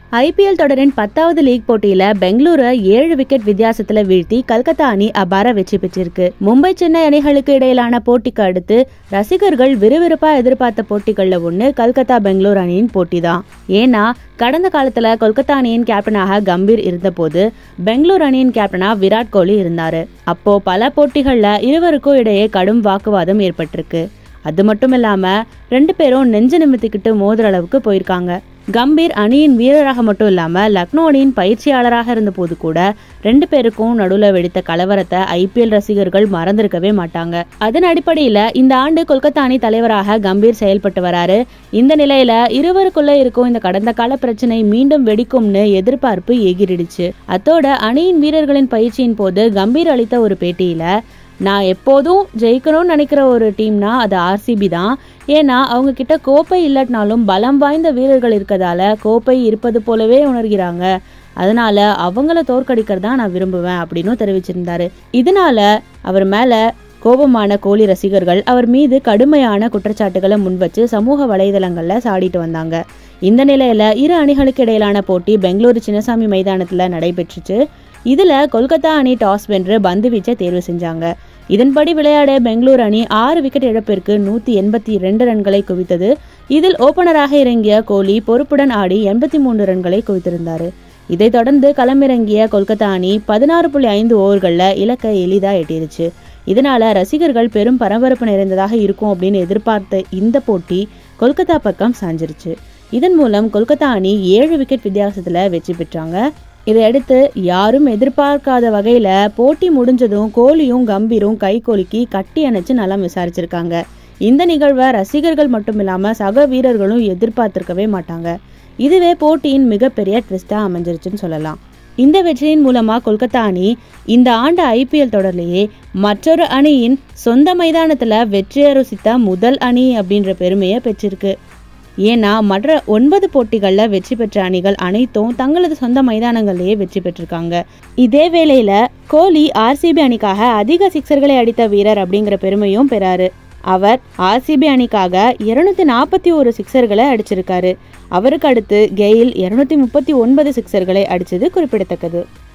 IPL தொடரின் பத்தாவது league போட்டியில பெங்களூரை ஏழு விக்கெட் வித்தியாசத்துல வீழ்த்தி கல்கத்தா அணி அபார வெற்றி பெற்றிருக்கு மும்பை சென்னை அணிகளுக்கு இடையிலான போட்டிக்கு அடுத்து ரசிகர்கள் விறுவிறுப்பா எதிர்பார்த்த போட்டிகள்ல ஒண்ணு கல்கத்தா பெங்களூர் அணியின் போட்டி தான் ஏன்னா கடந்த காலத்துல கொல்கத்தா அணியின் கேப்டனாக கம்பீர் இருந்தபோது பெங்களூர் அணியின் கேப்டனா விராட் கோலி இருந்தாரு அப்போ பல போட்டிகள்ல இருவருக்கும் இடையே கடும் வாக்குவாதம் ஏற்பட்டிருக்கு அது மட்டும் இல்லாம ரெண்டு பேரும் நெஞ்சு நிமித்திக்கிட்டு மோதுற அளவுக்கு போயிருக்காங்க கம்பீர் அணியின் வீரராக மட்டும் இல்லாம லக்னோ அணியின் பயிற்சியாளராக இருந்தபோது கூட ரெண்டு பேருக்கும் நடுவுல வெடித்த கலவரத்தை ஐபிஎல் ரசிகர்கள் மறந்திருக்கவே மாட்டாங்க அதன் அடிப்படையில இந்த ஆண்டு கொல்கத்தா அணி தலைவராக கம்பீர் செயல்பட்டு வராரு இந்த நிலையில இருவருக்குள்ள இருக்கும் இந்த கடந்த கால பிரச்சனை மீண்டும் வெடிக்கும்னு எதிர்பார்ப்பு எகிரிடுச்சு அத்தோட அணியின் வீரர்களின் பயிற்சியின் போது கம்பீர் அளித்த ஒரு பேட்டியில நான் எப்போதும் ஜெயிக்கணும்னு நினைக்கிற ஒரு டீம்னா அது ஆர்சிபி தான் ஏன்னா அவங்க கிட்ட கோப்பை இல்லாட்டினாலும் பலம் வாய்ந்த வீரர்கள் இருக்கதால கோப்பை இருப்பது போலவே உணர்கிறாங்க அதனால அவங்கள தோற்கடிக்கிறதா நான் விரும்புவேன் அப்படின்னு தெரிவிச்சிருந்தாரு இதனால அவர் மேல கோபமான கோலி ரசிகர்கள் அவர் மீது கடுமையான குற்றச்சாட்டுகளை முன்வச்சு சமூக வலைதளங்கள்ல சாடிட்டு வந்தாங்க இந்த நிலையில இரு அணிகளுக்கு இடையிலான போட்டி பெங்களூரு சின்னசாமி மைதானத்துல நடைபெற்றுச்சு இதுல கொல்கத்தா அணி டாஸ் வென்று பந்து வீச்சை தேர்வு செஞ்சாங்க இதன்படி விளையாட பெங்களூர் அணி ஆறு விக்கெட் இழப்பிற்கு நூத்தி எண்பத்தி ரெண்டு ரன்களை குவித்தது இதில் ஓபனராக இறங்கிய கோலி பொறுப்புடன் ஆடி எண்பத்தி மூன்று ரன்களை குவித்திருந்தாரு இதைத் தொடர்ந்து களமிறங்கிய கொல்கத்தா அணி பதினாறு புள்ளி ஐந்து ஓவர்களில் இலக்கை எளிதா எட்டிருச்சு இதனால ரசிகர்கள் பெரும் பரபரப்பு நிறைந்ததாக இருக்கும் அப்படின்னு எதிர்பார்த்த இந்த போட்டி கொல்கத்தா பக்கம் சாஞ்சிருச்சு இதன் மூலம் கொல்கத்தா அணி ஏழு விக்கெட் வித்தியாசத்துல வெற்றி பெற்றாங்க இதையடுத்து யாரும் எதிர்பார்க்காத வகையில போட்டி முடிஞ்சதும் கோலியும் கம்பீரும் கை கோலிக்கு கட்டி அணைச்சு நலம் விசாரிச்சிருக்காங்க இந்த நிகழ்வை ரசிகர்கள் மட்டும் இல்லாம சக வீரர்களும் எதிர்பார்த்திருக்கவே மாட்டாங்க இதுவே போட்டியின் மிகப்பெரிய ட்விஸ்டா அமைஞ்சிருச்சுன்னு சொல்லலாம் இந்த வெற்றியின் மூலமா கொல்கத்தா அணி இந்த ஆண்டு ஐபிஎல் தொடர்லேயே மற்றொரு அணியின் சொந்த மைதானத்துல வெற்றியை ருசித்த முதல் அணி அப்படின்ற பெருமையை பெற்றிருக்கு ஏன்னா மற்ற ஒன்பது போட்டிகளில் வெற்றி பெற்ற அணிகள் அனைத்தும் தங்களது சொந்த மைதானங்களிலேயே வெற்றி பெற்றிருக்காங்க இதே வேளையில கோலி ஆர்சிபி அணிக்காக அதிக சிக்சர்களை அடித்த வீரர் அப்படிங்கிற பெருமையும் பெறாரு அவர் ஆர்சிபி அணிக்காக இருநூத்தி நாற்பத்தி ஒரு சிக்சர்களை அடிச்சிருக்காரு அவருக்கு அடுத்து கெயில் இருநூத்தி முப்பத்தி ஒன்பது சிக்சர்களை அடிச்சது குறிப்பிடத்தக்கது